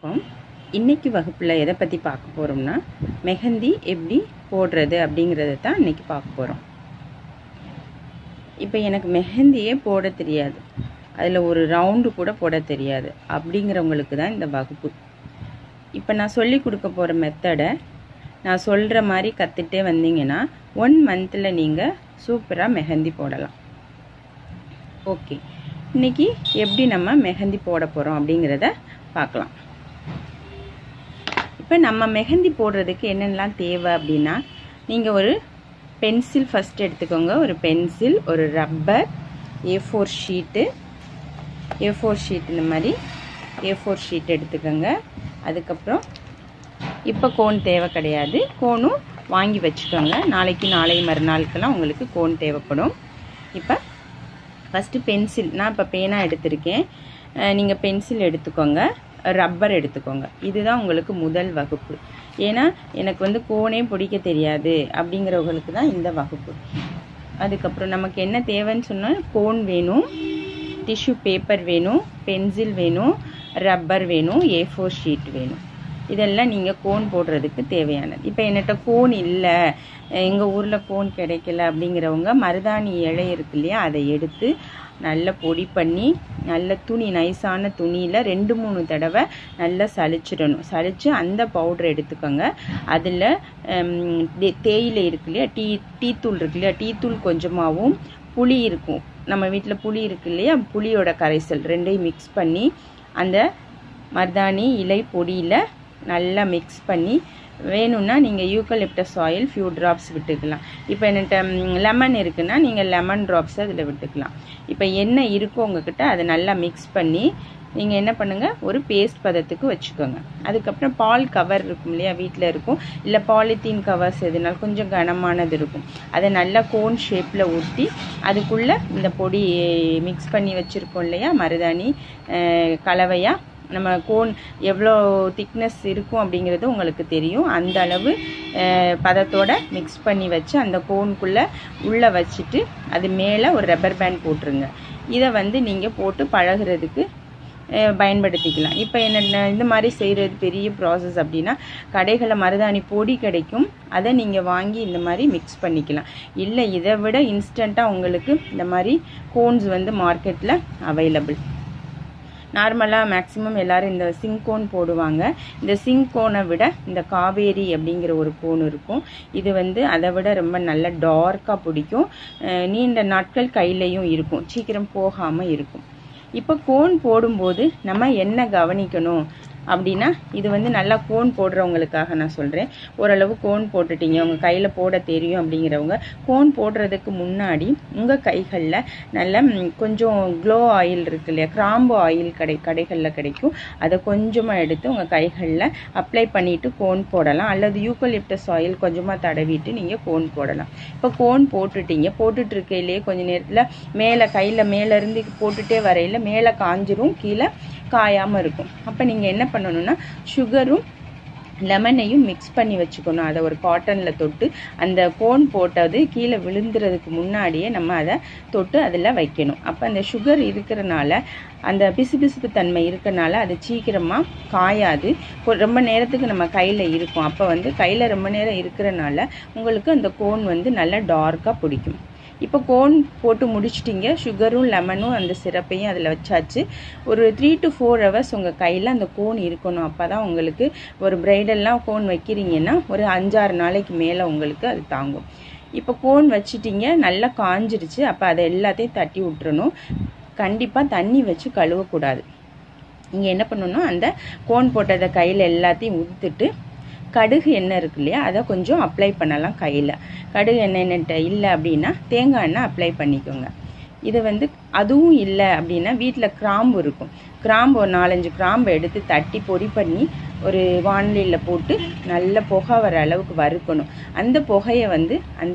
வணக்கம் இன்னைக்கு வகுப்பில் எதை பற்றி பார்க்க போகிறோம்னா மெஹந்தி எப்படி போடுறது அப்படிங்கிறத தான் இன்னைக்கு பார்க்க போகிறோம் இப்போ எனக்கு மெஹந்தியே போட தெரியாது அதில் ஒரு ரவுண்டு கூட போட தெரியாது அப்படிங்கிறவங்களுக்கு தான் இந்த வகுப்பு இப்போ நான் சொல்லி கொடுக்க போகிற மெத்தடை நான் சொல்கிற மாதிரி கற்றுட்டே வந்தீங்கன்னா ஒன் மந்தில் நீங்கள் சூப்பராக மெஹந்தி போடலாம் ஓகே இன்னைக்கு எப்படி நம்ம மெஹந்தி போட போகிறோம் அப்படிங்கிறத பார்க்கலாம் இப்போ நம்ம மெஹந்தி போடுறதுக்கு என்னென்னலாம் தேவை அப்படின்னா நீங்கள் ஒரு பென்சில் ஃபஸ்ட் எடுத்துக்கோங்க ஒரு பென்சில் ஒரு rubber A four sheet A four sheet இந்த மாதிரி ஏ ஃபோர் ஷீட் எடுத்துக்கோங்க அதுக்கப்புறம் இப்போ கோன் தேவை கிடையாது கோனும் வாங்கி வச்சுக்கோங்க நாளைக்கு நாளை மறுநாளுக்கெல்லாம் உங்களுக்கு கோன் தேவைப்படும் இப்போ ஃபஸ்ட்டு பென்சில் நான் இப்போ பேனா எடுத்திருக்கேன் நீங்கள் பென்சில் எடுத்துக்கோங்க ரப்பர் எடுத்துக்கோங்க இதுதான் உங்களுக்கு முதல் வகுப்பு ஏன்னா எனக்கு வந்து கோனே பிடிக்க தெரியாது அப்படிங்கிறவங்களுக்கு தான் இந்த வகுப்பு அதுக்கப்புறம் நமக்கு என்ன தேவைன்னு சொன்னால் கோன் வேணும் டிஷ்யூ பேப்பர் வேணும் பென்சில் வேணும் ரப்பர் வேணும் ஏ ஃபோர் ஷீட் வேணும் இதெல்லாம் நீங்கள் கோன் போடுறதுக்கு தேவையானது இப்போ என்கிட்ட கோன் இல்லை எங்கள் ஊரில் கோன் கிடைக்கல அப்படிங்கிறவங்க மருதாணி இலை இருக்கு இல்லையா அதை எடுத்து நல்லா பொடி பண்ணி நல்ல துணி நைஸான துணியில் ரெண்டு மூணு தடவை நல்லா சளிச்சிடணும் சளிச்சு அந்த பவுடர் எடுத்துக்கோங்க அதில் தேயிலை இருக்கு இல்லையா டீ டீத்தூள் இருக்கு இல்லையா டீத்தூள் கொஞ்சமாகவும் புளி இருக்கும் நம்ம வீட்டில் புளி இருக்கு இல்லையா புளியோட கரைசல் ரெண்டையும் மிக்ஸ் பண்ணி அந்த மருதாணி இலை பொடியில் நல்லா மிக்ஸ் பண்ணி வேணும்னா நீங்கள் யூக்கலிப்டஸ் ஆயில் ஃபியூ ட்ராப்ஸ் விட்டுக்கலாம் இப்போ என்கிட்ட லெமன் இருக்குன்னா நீங்கள் லெமன் ட்ராப்ஸ் அதில் விட்டுக்கலாம் இப்போ என்ன இருக்கோ உங்ககிட்ட அதை நல்லா மிக்ஸ் பண்ணி நீங்கள் என்ன பண்ணுங்கள் ஒரு பேஸ்ட் பதத்துக்கு வச்சுக்கோங்க அதுக்கப்புறம் பால் கவர் இருக்கும் இல்லையா வீட்டில் இருக்கும் இல்லை பாலித்தீன் கவர்ஸ் எதுனாலும் கொஞ்சம் கனமானது இருக்கும் அதை நல்லா கோன் ஷேப்பில் ஊற்றி அதுக்குள்ளே இந்த பொடி மிக்ஸ் பண்ணி வச்சுருக்கோம் இல்லையா மருதாணி கலவையாக நம்ம கோன் எவ்வளோ திக்னஸ் இருக்கும் அப்படிங்கிறது உங்களுக்கு தெரியும் அந்த அளவு பதத்தோட மிக்ஸ் பண்ணி வச்சு அந்த கோனுக்குள்ளே உள்ளே வச்சுட்டு அது மேலே ஒரு ரப்பர் பேண்ட் போட்டுருங்க இதை வந்து நீங்கள் போட்டு பழகிறதுக்கு பயன்படுத்திக்கலாம் இப்போ என்ன இந்த மாதிரி செய்கிறது பெரிய ப்ராசஸ் அப்படின்னா கடைகளில் மருதாணி பொடி கிடைக்கும் அதை நீங்கள் வாங்கி இந்த மாதிரி மிக்ஸ் பண்ணிக்கலாம் இல்லை இதை விட இன்ஸ்டண்ட்டாக உங்களுக்கு இந்த மாதிரி கோன்ஸ் வந்து மார்க்கெட்டில் அவைலபிள் நார்மலாக மேக்ஸிமம் எல்லோரும் இந்த சிங்கோன் போடுவாங்க இந்த சிங்கோனை விட இந்த காவேரி அப்படிங்கிற ஒரு கோன் இருக்கும் இது வந்து அதை விட ரொம்ப நல்ல டார்க்காக பிடிக்கும் நீண்ட நாட்கள் கையிலையும் இருக்கும் சீக்கிரம் போகாமல் இருக்கும் இப்போ கோன் போடும்போது நம்ம என்ன கவனிக்கணும் அப்படின்னா இது வந்து நல்லா கோன் போடுறவங்களுக்காக நான் சொல்கிறேன் ஓரளவு கோன் போட்டுட்டீங்க உங்கள் கையில் போட தெரியும் அப்படிங்கிறவங்க கோன் போடுறதுக்கு முன்னாடி உங்கள் கைகளில் நல்ல கொஞ்சம் க்ளோ ஆயில் இருக்கு இல்லையா கிராம்பு ஆயில் கடை கடைகளில் கிடைக்கும் அதை கொஞ்சமாக எடுத்து உங்கள் கைகளில் அப்ளை பண்ணிவிட்டு கோன் போடலாம் அல்லது யூக்கலிப்டஸ் ஆயில் கொஞ்சமாக தடவிட்டு நீங்கள் கோன் போடலாம் இப்போ கோன் போட்டுட்டீங்க போட்டுட்டு இருக்கையிலே கொஞ்ச நேரத்தில் மேலே கையில் மேலேருந்து போட்டுட்டே வரையில் மேலே காஞ்சிரும் கீழே காயாமல் இருக்கும் அப்போ நீங்கள் என்ன பண்ணணும்னா சுகரும் லெமனையும் மிக்ஸ் பண்ணி வச்சுக்கணும் அதை ஒரு காட்டனில் தொட்டு அந்த கோன் போட்டது கீழே விழுந்துறதுக்கு முன்னாடியே நம்ம அதை தொட்டு அதில் வைக்கணும் அப்போ அந்த சுகர் இருக்கிறனால அந்த பிசுபிசுப்பு தன்மை இருக்கனால அது சீக்கிரமாக காயாது ரொம்ப நேரத்துக்கு நம்ம கையில் இருக்கும் அப்போ வந்து கையில் ரொம்ப நேரம் இருக்கிறனால உங்களுக்கு அந்த கோன் வந்து நல்லா டார்க்காக பிடிக்கும் இப்போ கோன் போட்டு முடிச்சிட்டிங்க சுகரும் லெமனும் அந்த சிரப்பையும் அதில் வச்சாச்சு ஒரு த்ரீ டு ஃபோர் ஹவர்ஸ் உங்கள் கையில் அந்த கோன் இருக்கணும் அப்போ தான் உங்களுக்கு ஒரு பிரைடல்லாம் கோன் வைக்கிறீங்கன்னா ஒரு அஞ்சாறு நாளைக்கு மேலே உங்களுக்கு அது தாங்கும் இப்போ கோன் வச்சிட்டிங்க நல்லா காஞ்சிருச்சு அப்போ அதை எல்லாத்தையும் தட்டி விட்டுறணும் கண்டிப்பாக தண்ணி வச்சு கழுவக்கூடாது நீங்கள் என்ன பண்ணணும்னா அந்த கோன் போட்டதை கையில் எல்லாத்தையும் ஊற்றுட்டு கடுகு எண்ணெய் இருக்கு இல்லையா அதை கொஞ்சம் அப்ளை பண்ணலாம் கையில் கடுகு எண்ணெய் எண்ணெய்ட்ட இல்லை அப்படின்னா தேங்காய் எண்ணெய் அப்ளை பண்ணிக்கோங்க இது வந்து அதுவும் இல்லை அப்படின்னா வீட்டில் கிராம்பு இருக்கும் கிராம்பு ஒரு நாலஞ்சு கிராம்பு எடுத்து தட்டி பொடி பண்ணி ஒரு வானிலையில் போட்டு நல்ல புகை வர அளவுக்கு வறுக்கணும் அந்த புகையை வந்து அந்த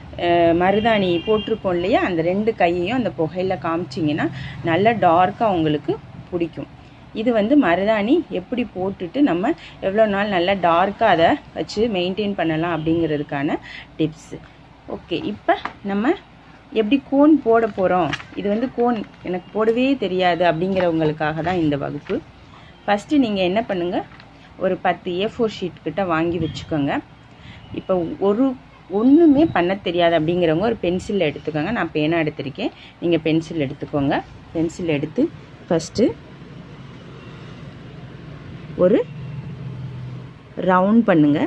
மருதாணி போட்டிருக்கோம் இல்லையா அந்த ரெண்டு கையையும் அந்த புகையில் காமிச்சிங்கன்னா நல்லா டார்க்காக உங்களுக்கு பிடிக்கும் இது வந்து மருதாணி எப்படி போட்டுட்டு நம்ம எவ்வளோ நாள் நல்லா டார்க்காக அதை வச்சு மெயின்டைன் பண்ணலாம் அப்படிங்கிறதுக்கான டிப்ஸு ஓகே இப்போ நம்ம எப்படி கோன் போட போகிறோம் இது வந்து கோன் எனக்கு போடவே தெரியாது அப்படிங்கிறவங்களுக்காக தான் இந்த வகுப்பு ஃபஸ்ட்டு நீங்கள் என்ன பண்ணுங்கள் ஒரு பத்து ஏ ஃபோர் ஷீட் கிட்ட வாங்கி வச்சுக்கோங்க இப்போ ஒரு ஒன்றுமே பண்ண தெரியாது அப்படிங்கிறவங்க ஒரு பென்சில் எடுத்துக்கோங்க நான் பேனா எடுத்திருக்கேன் நீங்கள் பென்சில் எடுத்துக்கோங்க பென்சில் எடுத்து ஃபஸ்ட்டு ஒரு ரவுண்ட் பண்ணுங்க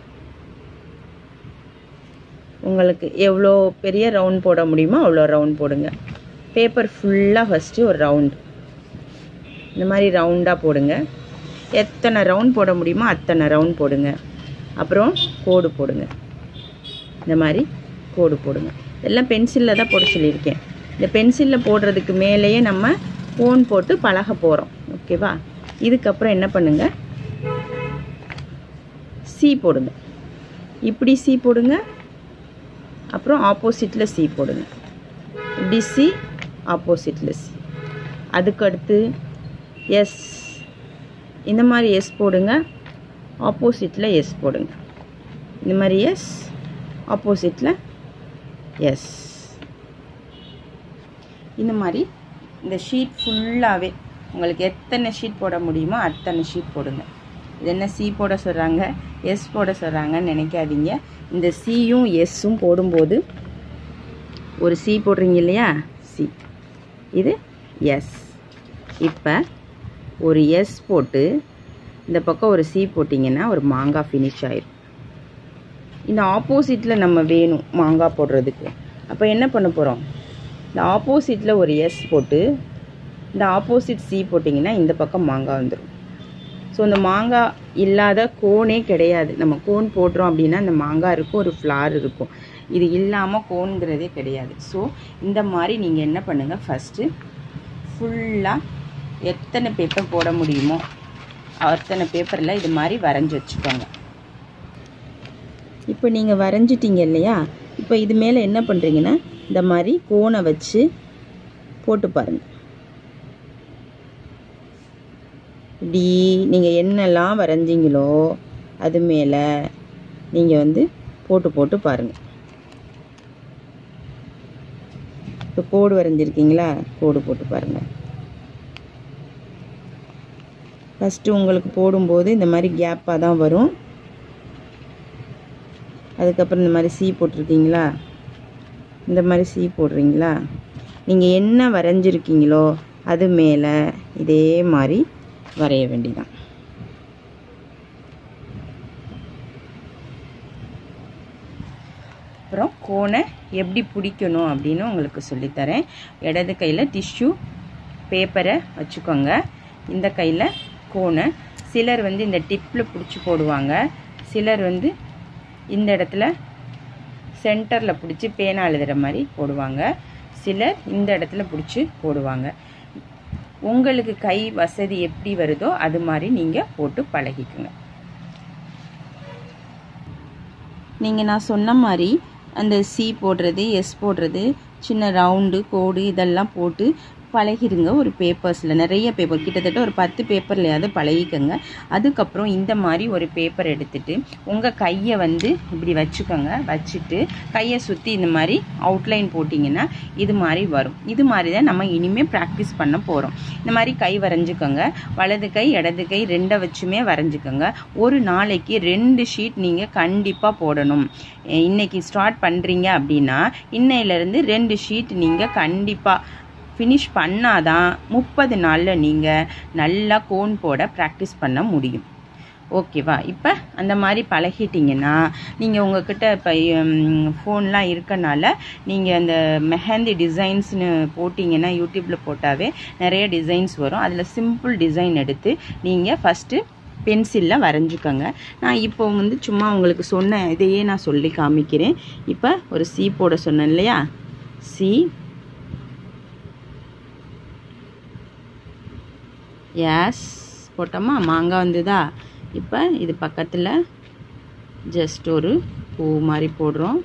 உங்களுக்கு எவ்வளோ பெரிய ரவுண்ட் போட முடியுமோ அவ்வளோ ரவுண்ட் போடுங்க பேப்பர் ஃபுல்லாக ஃபஸ்ட்டு ஒரு ரவுண்ட் இந்த மாதிரி ரவுண்டாக போடுங்க எத்தனை ரவுண்ட் போட முடியுமோ அத்தனை ரவுண்ட் போடுங்க அப்புறம் கோடு போடுங்க இந்த மாதிரி கோடு போடுங்க இதெல்லாம் பென்சிலில் தான் போட சொல்லியிருக்கேன் இந்த பென்சிலில் போடுறதுக்கு மேலேயே நம்ம கோன் போட்டு பழக போகிறோம் ஓகேவா இதுக்கப்புறம் என்ன பண்ணுங்க சி போடுங்க இப்படி சி போடுங்க அப்புறம் ஆப்போசிட்டில் சி போடுங்க இப்படி சி ஆப்போசிட்டில் சி அதுக்கு அடுத்து எஸ் இந்த மாதிரி எஸ் போடுங்க ஆப்போசிட்டில் எஸ் போடுங்க இந்த மாதிரி எஸ் ஆப்போசிட்டில் எஸ் இந்த மாதிரி இந்த ஷீட் ஃபுல்லாகவே உங்களுக்கு எத்தனை ஷீட் போட முடியுமோ அத்தனை ஷீட் போடுங்க இது என்ன சி போட சொல்கிறாங்க எஸ் போட சொல்கிறாங்கன்னு நினைக்காதீங்க இந்த சியும் எஸ்ஸும் போடும்போது ஒரு சி போடுறீங்க இல்லையா சி இது எஸ் இப்போ ஒரு எஸ் போட்டு இந்த பக்கம் ஒரு சி போட்டிங்கன்னா ஒரு மாங்காய் ஃபினிஷ் ஆயிரும் இந்த ஆப்போசிட்டில் நம்ம வேணும் மாங்காய் போடுறதுக்கு அப்போ என்ன பண்ண போகிறோம் இந்த ஆப்போசிட்டில் ஒரு எஸ் போட்டு இந்த ஆப்போசிட் சி போட்டிங்கன்னா இந்த பக்கம் மாங்காய் வந்துடும் ஸோ இந்த மாங்காய் இல்லாத கோனே கிடையாது நம்ம கோன் போடுறோம் அப்படின்னா இந்த மாங்காய் இருக்கும் ஒரு ஃப்ளார் இருக்கும் இது இல்லாமல் கோனுங்கிறதே கிடையாது ஸோ இந்த மாதிரி நீங்கள் என்ன பண்ணுங்கள் ஃபஸ்ட்டு ஃபுல்லாக எத்தனை பேப்பர் போட முடியுமோ அத்தனை பேப்பரில் இது மாதிரி வரைஞ்சி வச்சுக்கோங்க இப்போ நீங்கள் வரைஞ்சிட்டீங்க இல்லையா இப்போ இது மேலே என்ன பண்ணுறீங்கன்னா இந்த மாதிரி கோனை வச்சு போட்டு பாருங்கள் இப்படி நீங்கள் என்னெல்லாம் வரைஞ்சிங்களோ அது மேலே நீங்கள் வந்து போட்டு போட்டு பாருங்கள் இப்போ கோடு வரைஞ்சிருக்கீங்களா கோடு போட்டு பாருங்கள் ஃபஸ்ட்டு உங்களுக்கு போடும்போது இந்த மாதிரி கேப்பாக தான் வரும் அதுக்கப்புறம் இந்த மாதிரி சீ போட்டிருக்கீங்களா இந்த மாதிரி சீ போடுறீங்களா நீங்கள் என்ன வரைஞ்சிருக்கீங்களோ அது மேலே இதே மாதிரி வரைய வேண்டியதான் அப்புறம் கோனை எப்படி பிடிக்கணும் அப்படின்னு உங்களுக்கு சொல்லித்தரேன் இடது கையில் டிஷ்யூ பேப்பரை வச்சுக்கோங்க இந்த கையில் கோனை சிலர் வந்து இந்த டிப்பில் பிடிச்சி போடுவாங்க சிலர் வந்து இந்த இடத்துல சென்டரில் பிடிச்சி பேனா எழுதுகிற மாதிரி போடுவாங்க சிலர் இந்த இடத்துல பிடிச்சி போடுவாங்க உங்களுக்கு கை வசதி எப்படி வருதோ அது மாதிரி நீங்கள் போட்டு பழகிக்குங்க நீங்கள் நான் சொன்ன மாதிரி அந்த சி போடுறது எஸ் போடுறது சின்ன ரவுண்டு கோடு இதெல்லாம் போட்டு பழகிடுங்க ஒரு பேப்பர்ஸில் நிறைய பேப்பர் கிட்டத்தட்ட ஒரு பத்து பேப்பர்லையாவது பழகிக்கோங்க அதுக்கப்புறம் இந்த மாதிரி ஒரு பேப்பர் எடுத்துட்டு உங்கள் கையை வந்து இப்படி வச்சுக்கோங்க வச்சுட்டு கையை சுற்றி இந்த மாதிரி அவுட்லைன் போட்டிங்கன்னா இது மாதிரி வரும் இது மாதிரி தான் நம்ம இனிமேல் ப்ராக்டிஸ் பண்ண போகிறோம் இந்த மாதிரி கை வரைஞ்சிக்கோங்க வலது கை இடது கை ரெண்டை வச்சுமே வரைஞ்சிக்கோங்க ஒரு நாளைக்கு ரெண்டு ஷீட் நீங்கள் கண்டிப்பாக போடணும் இன்னைக்கு ஸ்டார்ட் பண்ணுறீங்க அப்படின்னா இன்னையிலேருந்து ரெண்டு ஷீட் நீங்கள் கண்டிப்பாக ஃபினிஷ் பண்ணாதான் முப்பது நாளில் நீங்கள் நல்லா கோன் போட ப்ராக்டிஸ் பண்ண முடியும் ஓகேவா இப்போ அந்த மாதிரி பழகிட்டிங்கன்னா நீங்கள் உங்ககிட்ட இப்போ ஃபோன்லாம் இருக்கனால நீங்கள் அந்த மெஹந்தி டிசைன்ஸ்னு போட்டிங்கன்னா யூடியூப்பில் போட்டாவே நிறைய டிசைன்ஸ் வரும் அதில் சிம்பிள் டிசைன் எடுத்து நீங்கள் ஃபஸ்ட்டு பென்சிலில் வரைஞ்சிக்கோங்க நான் இப்போ வந்து சும்மா உங்களுக்கு சொன்ன இதையே நான் சொல்லி காமிக்கிறேன் இப்போ ஒரு சி போட சொன்னேன் இல்லையா சி எஸ் போட்டோமா மாங்காய் வந்ததா இப்போ இது பக்கத்தில் ஜஸ்ட் ஒரு பூ மாதிரி போடுறோம்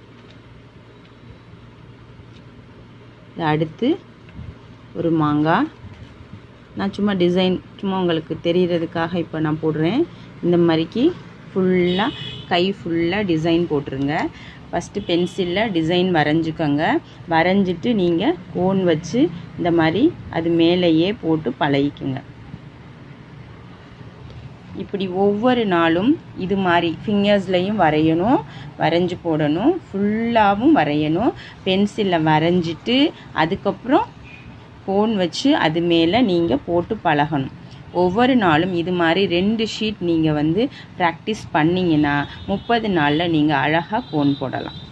அடுத்து ஒரு மாங்காய் நான் சும்மா டிசைன் சும்மா உங்களுக்கு தெரிகிறதுக்காக இப்போ நான் போடுறேன் இந்த மாதிரிக்கு ஃபுல்லாக கை ஃபுல்லாக டிசைன் போட்டுருங்க ஃபஸ்ட்டு பென்சிலில் டிசைன் வரைஞ்சிக்கோங்க வரைஞ்சிட்டு நீங்கள் கோன் வச்சு இந்த மாதிரி அது மேலேயே போட்டு பழகிக்குங்க இப்படி ஒவ்வொரு நாளும் இது மாதிரி ஃபிங்கர்ஸ்லையும் வரையணும் வரைஞ்சி போடணும் ஃபுல்லாகவும் வரையணும் பென்சிலில் வரைஞ்சிட்டு அதுக்கப்புறம் கோன் வச்சு அது மேலே நீங்கள் போட்டு பழகணும் ஒவ்வொரு நாளும் இது மாதிரி ரெண்டு ஷீட் நீங்கள் வந்து ப்ராக்டிஸ் பண்ணிங்கன்னா முப்பது நாளில் நீங்கள் அழகாக கோன் போடலாம்